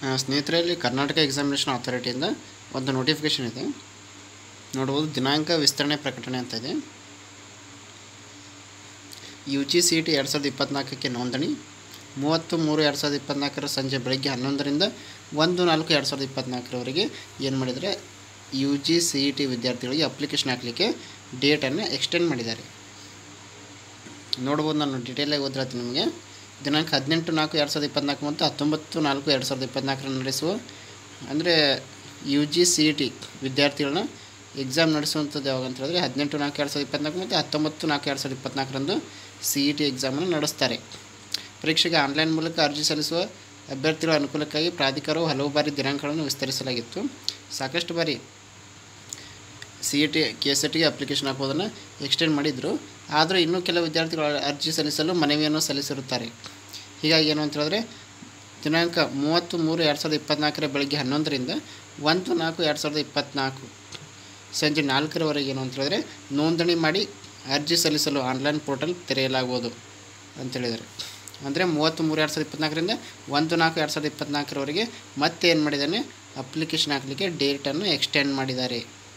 ಆ, ಸ್ನೇಹಿತರಲ್ಲಿ ಕರ್ನಾಟಕ ಎಕ್ಸಾಮಿನೇಷನ್ ಅಥಾರಿಟಿಯಿಂದ ಒಂದು ನೋಟಿಫಿಕೇಷನ್ ಇದೆ ನೋಡ್ಬೋದು ದಿನಾಂಕ ವಿಸ್ತರಣೆ ಪ್ರಕಟಣೆ ಅಂತ ಇದೆ ಯು ಜಿ ಸಿ ಟಿ ಎರಡು ಸಾವಿರದ ಇಪ್ಪತ್ತ್ನಾಲ್ಕಕ್ಕೆ ನೋಂದಣಿ ಮೂವತ್ತು ಮೂರು ಎರಡು ಸಾವಿರದ ಇಪ್ಪತ್ತ್ನಾಲ್ಕರ ಸಂಜೆ ಬೆಳಗ್ಗೆ ಹನ್ನೊಂದರಿಂದ ಒಂದು ನಾಲ್ಕು ಎರಡು ಸಾವಿರದ ಇಪ್ಪತ್ತ್ನಾಲ್ಕರವರೆಗೆ ಏನು ಮಾಡಿದರೆ U G C E T ವಿದ್ಯಾರ್ಥಿಗಳಿಗೆ ಅಪ್ಲಿಕೇಶನ್ ಹಾಕಲಿಕ್ಕೆ ಡೇಟನ್ನು ಎಕ್ಸ್ಟೆಂಡ್ ಮಾಡಿದ್ದಾರೆ ನೋಡ್ಬೋದು ನಾನು ಡೀಟೇಲಾಗಿ ಓದಿರತ್ತೀನಿ ನಿಮಗೆ ದಿನಾಂಕ ಹದಿನೆಂಟು ನಾಲ್ಕು ಎರಡು ಸಾವಿರದ ಇಪ್ಪತ್ತ್ನಾಲ್ಕು ಮತ್ತು ಹತ್ತೊಂಬತ್ತು ನಾಲ್ಕು ಎರಡು ಸಾವಿರದ ಇಪ್ಪತ್ತ್ನಾಲ್ಕರಲ್ಲಿ ನಡೆಸುವ ಅಂದರೆ U G C E T ವಿದ್ಯಾರ್ಥಿಗಳನ್ನ ಎಕ್ಸಾಮ್ ನಡೆಸುವಂಥದ್ದು ಯಾವಾಗ ಅಂತ ಹೇಳಿದ್ರೆ ಹದಿನೆಂಟು ನಾಲ್ಕು ಎರಡು ಸಾವಿರದ ಇಪ್ಪತ್ತ್ನಾಲ್ಕು ಮತ್ತು ಹತ್ತೊಂಬತ್ತು ನಾಲ್ಕು ಎರಡು ಸಾವಿರದ ಇಪ್ಪತ್ತ್ನಾಲ್ಕರಂದು ಸಿ ಇ ಟಿ ಎಕ್ಸಾಮನ್ನು ನಡೆಸ್ತಾರೆ ಪರೀಕ್ಷೆಗೆ ಆನ್ಲೈನ್ ಮೂಲಕ ಅರ್ಜಿ ಸಲ್ಲಿಸುವ ಅಭ್ಯರ್ಥಿಗಳ ಅನುಕೂಲಕ್ಕಾಗಿ ಪ್ರಾಧಿಕಾರವು ಹಲವು ಬಾರಿ ದಿನಾಂಕಗಳನ್ನು ವಿಸ್ತರಿಸಲಾಗಿತ್ತು ಸಾಕಷ್ಟು ಬಾರಿ C E T K S ಟಿಗೆ ಅಪ್ಲಿಕೇಶನ್ ಹಾಕೋದನ್ನು ಎಕ್ಸ್ಟೆಂಡ್ ಮಾಡಿದರು ಆದರೂ ಇನ್ನೂ ಕೆಲವು ವಿದ್ಯಾರ್ಥಿಗಳು ಅರ್ಜಿ ಸಲ್ಲಿಸಲು ಮನವಿಯನ್ನು ಸಲ್ಲಿಸಿರುತ್ತಾರೆ ಹೀಗಾಗಿ ಏನು ಅಂತ ಹೇಳಿದ್ರೆ ದಿನಾಂಕ ಮೂವತ್ತು ಮೂರು ಎರಡು ಸಾವಿರದ ಇಪ್ಪತ್ತ್ನಾಲ್ಕರ ಬೆಳಗ್ಗೆ ಹನ್ನೊಂದರಿಂದ ಒಂದು ನಾಲ್ಕು ಎರಡು ಸಾವಿರದ ಇಪ್ಪತ್ತ್ನಾಲ್ಕು ಸಂಜೆ ನಾಲ್ಕರವರೆಗೆ ಏನು ಅಂತ ಹೇಳಿದ್ರೆ ನೋಂದಣಿ ಮಾಡಿ ಅರ್ಜಿ ಸಲ್ಲಿಸಲು ಆನ್ಲೈನ್ ಪೋರ್ಟಲ್ ತೆರೆಯಲಾಗುವುದು ಅಂತೇಳಿದ್ದಾರೆ ಅಂದರೆ ಮೂವತ್ತು ಮೂರು ಎರಡು ಸಾವಿರದ ಇಪ್ಪತ್ತ್ನಾಲ್ಕರಿಂದ ಒಂದು ನಾಲ್ಕು ಎರಡು ಸಾವಿರದ ಇಪ್ಪತ್ತ್ನಾಲ್ಕರವರೆಗೆ ಮತ್ತೆ ಏನು ಮಾಡಿದ್ದಾನೆ ಅಪ್ಲಿಕೇಶನ್ ಹಾಕಲಿಕ್ಕೆ ಡೇಟನ್ನು ಎಕ್ಸ್ಟೆಂಡ್ ಮಾಡಿದ್ದಾರೆ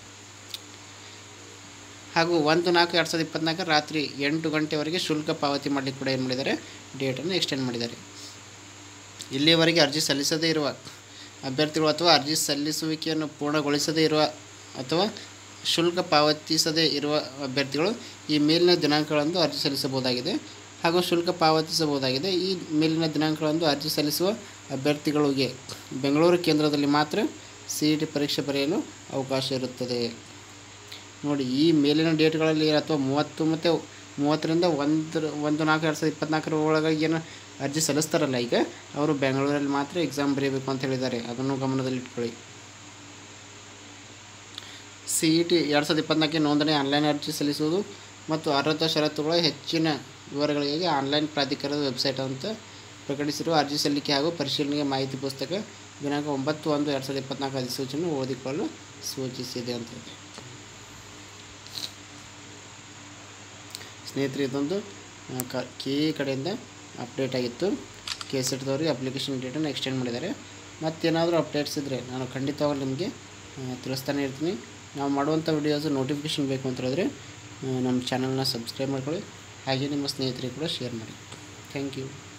ಹಾಗೂ ಒಂದು ನಾಲ್ಕು ಎರಡು ಸಾವಿರದ ಇಪ್ಪತ್ತ್ನಾಲ್ಕರ ರಾತ್ರಿ ಎಂಟು ಗಂಟೆವರೆಗೆ ಶುಲ್ಕ ಪಾವತಿ ಮಾಡಲಿಕ್ಕೆ ಕೂಡ ಏನು ಮಾಡಿದ್ದಾರೆ ಡೇಟನ್ನು ಎಕ್ಸ್ಟೆಂಡ್ ಮಾಡಿದ್ದಾರೆ ಇಲ್ಲಿಯವರೆಗೆ ಅರ್ಜಿ ಸಲ್ಲಿಸದೇ ಇರುವ ಅಭ್ಯರ್ಥಿಗಳು ಅಥವಾ ಅರ್ಜಿ ಸಲ್ಲಿಸುವಿಕೆಯನ್ನು ಪೂರ್ಣಗೊಳಿಸದೇ ಇರುವ ಅಥವಾ ಶುಲ್ಕ ಪಾವತಿಸದೇ ಇರುವ ಅಭ್ಯರ್ಥಿಗಳು ಈ ಮೇಲಿನ ದಿನಾಂಕಗಳಂದು ಅರ್ಜಿ ಸಲ್ಲಿಸಬಹುದಾಗಿದೆ ಹಾಗೂ ಶುಲ್ಕ ಪಾವತಿಸಬಹುದಾಗಿದೆ ಈ ಮೇಲಿನ ದಿನಾಂಕಗಳಂದು ಅರ್ಜಿ ಸಲ್ಲಿಸುವ ಅಭ್ಯರ್ಥಿಗಳಿಗೆ ಬೆಂಗಳೂರು ಕೇಂದ್ರದಲ್ಲಿ ಮಾತ್ರ ಸಿ ಇ ಟಿ ಪರೀಕ್ಷೆ ಬರೆಯಲು ಅವಕಾಶ ಇರುತ್ತದೆ ನೋಡಿ ಈ ಮೇಲಿನ ಡೇಟ್ಗಳಲ್ಲಿ ಅಥವಾ ಮೂವತ್ತು ಮತ್ತು ಮೂವತ್ತರಿಂದ ಒಂದು ಒಂದು ನಾಲ್ಕು ಎರಡು ಸಾವಿರದ ಇಪ್ಪತ್ತ್ನಾಲ್ಕರ ಒಳಗಾಗಿ ಏನು ಅರ್ಜಿ ಸಲ್ಲಿಸ್ತಾರಲ್ಲ ಈಗ ಅವರು ಬೆಂಗಳೂರಲ್ಲಿ ಮಾತ್ರ ಎಕ್ಸಾಮ್ ಬರೀಬೇಕು ಅಂತ ಹೇಳಿದ್ದಾರೆ ಅದನ್ನು ಗಮನದಲ್ಲಿಟ್ಕೊಳ್ಳಿ ಸಿ ಇ ಟಿ ಎರಡು ಸಾವಿರದ ಇಪ್ಪತ್ತ್ನಾಲ್ಕಕ್ಕೆ ನೋಂದಣಿ ಆನ್ಲೈನ್ ಅರ್ಜಿ ಸಲ್ಲಿಸುವುದು ಮತ್ತು ಅರ್ಹತಾ ಷರತ್ತುಗಳ ಹೆಚ್ಚಿನ ವಿವರಗಳಿಗಾಗಿ ಆನ್ಲೈನ್ ಪ್ರಾಧಿಕಾರದ ವೆಬ್ಸೈಟ್ ಅಂತ ಪ್ರಕಟಿಸಿರುವ ಅರ್ಜಿ ಸಲ್ಲಿಕೆ ಹಾಗೂ ಪರಿಶೀಲನೆಗೆ ಮಾಹಿತಿ ಪುಸ್ತಕ ದಿನಾಂಕ ಒಂಬತ್ತು ಒಂದು ಎರಡು ಸಾವಿರದ ಇಪ್ಪತ್ತ್ನಾಲ್ಕು ಅಧಿಸೂಚನೆ ಓದಿಕೊಳ್ಳಲು ಸೂಚಿಸಿದೆ ಅಂತ ಇದೆ ಸ್ನೇಹಿತರೆ ಇದೊಂದು ಆ, ಕ ಕೆ ಇ ಕಡೆಯಿಂದ ಅಪ್ಡೇಟ್ ಆಗಿತ್ತು ಕೆ ಸೆಟ್ದವ್ರಿಗೆ ಅಪ್ಲಿಕೇಶನ್ ಡೇಟನ್ನು ಎಕ್ಸ್ಟೆಂಡ್ ಮಾಡಿದ್ದಾರೆ ಮತ್ತೇನಾದರೂ ಅಪ್ಡೇಟ್ಸ್ ಇದ್ದರೆ ನಾನು ಖಂಡಿತವಾಗ್ಲೂ ನಿಮಗೆ ಆ, ತಿಳಿಸ್ತಾನೆ ಇರ್ತೀನಿ ನಾವು ಮಾಡುವಂಥ ವಿಡಿಯೋಸು ನೋಟಿಫಿಕೇಷನ್ ಬೇಕು ಅಂತ ಹೇಳಿದ್ರೆ ಆ, ನಮ್ಮ ಚಾನಲ್ನ ಸಬ್ಸ್ಕ್ರೈಬ್ ಮಾಡ್ಕೊಳ್ಳಿ ಹಾಗೆ ನಿಮ್ಮ ಸ್ನೇಹಿತರಿಗೆ ಕೂಡ ಶೇರ್ ಮಾಡಿ ಥ್ಯಾಂಕ್ ಯು